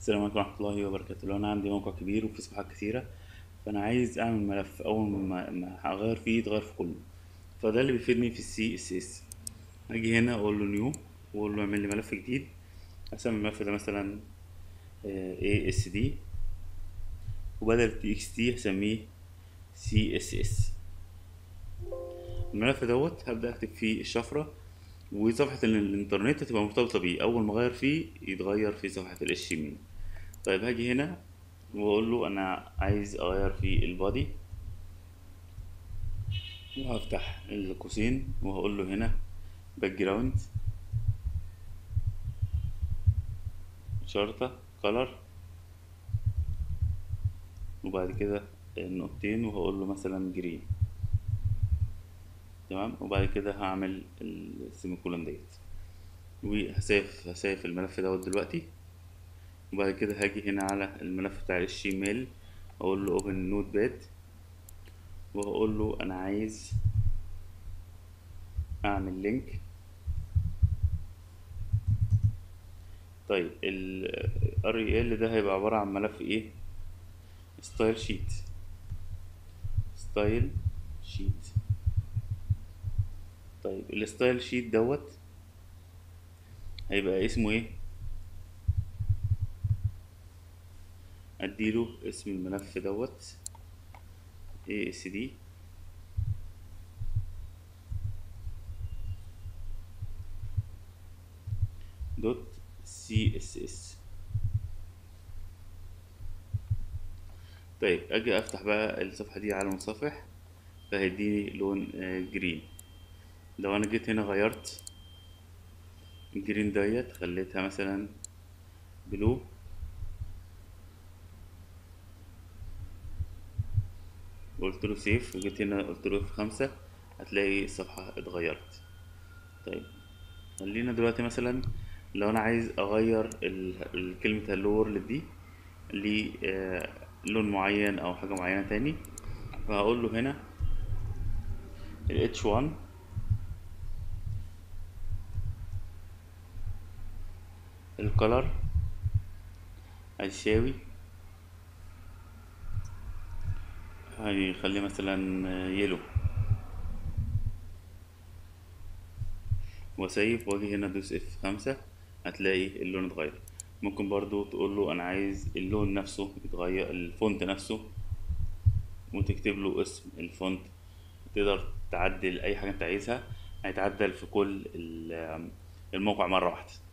السلام عليكم ورحمة الله وبركاته لو أنا عندي موقع كبير وفيه صفحات كتيرة فأنا عايز أعمل ملف أول ما ما هغير فيه يتغير في كله فده اللي بيفيدني في السي اس اس أجي هنا أقول له نيو وأقول له اعمل لي ملف جديد أسمي الملف ده مثلا اي اس دي وبدل تي اكس تي هسميه سي اس اس الملف دوت هبدأ أكتب فيه الشفرة وصفحة الإنترنت هتبقى مرتبطة بيه أول ما أغير فيه يتغير في صفحة الاتش ام طيب هاجي هنا وأقول له أنا عايز أغير في البادي وهفتح القوسين وهقول له هنا باك جراوند شرطة كلر وبعد كده النقطتين وهقول له مثلا جرين تمام وبعد كده هعمل السيميكولون ديت وهسيف هسيف الملف دوت دلوقتي وبعد كده هاجي هنا على الملف بتاع الجيميل اقول له اوبن نوت باد وهقول له انا عايز اعمل لينك طيب ال REL ده هيبقى عبارة عن ملف ايه ستايل شيت ستايل شيت طيب الستايل شيت دوت هيبقى اسمه ايه اديله اسم الملف دوت ASD دوت سي اس اس طيب اجي افتح بقى الصفحة دي على المتصفح فهيديني لون جرين لو انا جيت هنا غيرت الجرين ديت خليتها مثلا بلو وقلت له سيف وجيت هنا قلت له في خمسة هتلاقي الصفحة اتغيرت طيب خلينا دلوقتي مثلا لو انا عايز اغير كلمة هلو وورلد دي للون معين او حاجة معينة تاني فهقول له هنا ال H1 الكلر هيساوي هيخليه مثلا يلو وسيف واجي هنا ادوس اف خمسة هتلاقي اللون اتغير ممكن برضو تقول له انا عايز اللون نفسه يتغير الفونت نفسه وتكتب له اسم الفونت تقدر تعدل اي حاجة انت عايزها هيتعدل في كل الموقع مرة واحدة